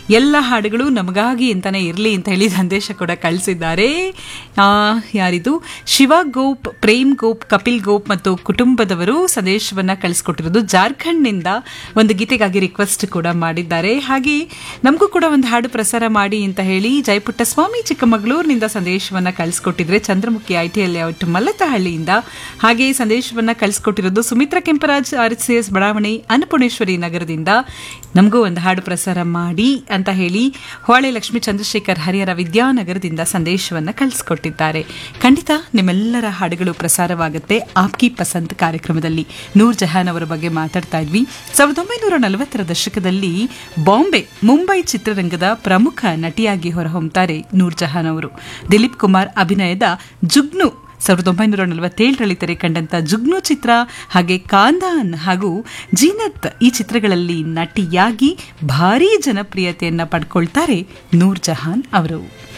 ಎಲ್ಲ ಹಾಡುಗಳು ನಮಗಾಗಿ ಅಂತಾನೆ ಇರಲಿ ಅಂತ ಹೇಳಿ ಸಂದೇಶ ಕೂಡ ಕಳಿಸಿದ್ದಾರೆ ಆ, ಯಾರಿದು ಶಿವ ಗೋಪ್ ಪ್ರೇಮ್ ಗೋಪ್ ಕಪಿಲ್ ಗೋಪ್ ಮತ್ತು ಕುಟುಂಬದವರು ಸಂದೇಶವನ್ನ ಕಳಿಸ್ಕೊಟ್ಟಿರೋದು ಜಾರ್ಖಂಡ್ನಿಂದ ಒಂದು ಗೀತೆಗಾಗಿ ರಿಕ್ವೆಸ್ಟ್ ಕೂಡ ಮಾಡಿದ್ದಾರೆ ಹಾಗೆ ನಮಗೂ ಕೂಡ ಒಂದು ಹಾಡು ಪ್ರಸಾರ ಮಾಡಿ ಅಂತ ಹೇಳಿ ಜಯಪುಟ್ಟ ಸ್ವಾಮಿ ಚಿಕ್ಕಮಗಳೂರಿನಿಂದ ಸಂದೇಶವನ್ನ ಕಳಿಸ್ಕೊಟ್ಟಿದ್ರೆ Chandramukhi I T L layout ಮಲ್ಲತಹಳ್ಳಿಯಿಂದ ಹಾಗೆ ಸಂದೇಶವನ್ನ ಕಳಿಸ್ಕೊಟ್ಟಿರೋದು Sumitra Kemparaj R C S ಬಡಾವಣೆ ಅನ್ನಪೂರ್ಣೇಶ್ವರಿ ನಗರದಿಂದ ನಮಗೂ ಒಂದು ಹಾಡು ಪ್ರಸಾರ ಮಾಡಿ ಅಂತ ಹೇಳಿ ಹೊಳೆ ಲಕ್ಷ್ಮೀ ಚಂದ್ರಶೇಖರ್ ಹರಿಹರ ವಿದ್ಯಾನಗರದಿಂದ ಸಂದೇಶವನ್ನ ಕಳಿಸ್ಕೊಟ್ಟಿದ್ದಾರೆ ಖಂಡಿತ ನಿಮ್ಮೆಲ್ಲರ ಹಾಡುಗಳು ಪ್ರಸಾರವಾಗುತ್ತೆ ಆಪ್ಕಿ ಪಸಂದ್ ಕಾರ್ಯಕ್ರಮದಲ್ಲಿ ನೂರ್ ಜಹಾನ್ ಅವರ ಬಗ್ಗೆ ಮಾತಾಡ್ತಾ ಇದ್ವಿ ಸಾವಿರದ ಒಂಬೈನೂರ ನಲವತ್ತರ ದಶಕದಲ್ಲಿ ಬಾಂಬೆ ಮುಂಬೈ ಚಿತ್ರರಂಗದ ಪ್ರಮುಖ ನಟಿಯಾಗಿ ಹೊರಹೊಮ್ಮುತ್ತಾರೆ ನೂರ್ ಜಹಾನ್ ಅವರು ದಿಲೀಪ್ ಕುಮಾರ್ ಅಭಿನಯದ ಜುಗ್ನು ಸಾವಿರದ ಒಂಬೈನೂರ ನಲವತ್ತೇಳರಲ್ಲಿ ತೆರೆ ಕಂಡಂತ ಜುಗ್ನು ಚಿತ್ರ ಹಾಗೆ ಕಾಂದಾನ್ ಹಾಗೂ ಜೀನತ್ ಈ ಚಿತ್ರಗಳಲ್ಲಿ ನಟಿಯಾಗಿ ಭಾರೀ ಜನಪ್ರಿಯತೆಯನ್ನ ಪಡ್ಕೊಳ್ತಾರೆ ನೂರ್ ಜಹಾನ್ ಅವರು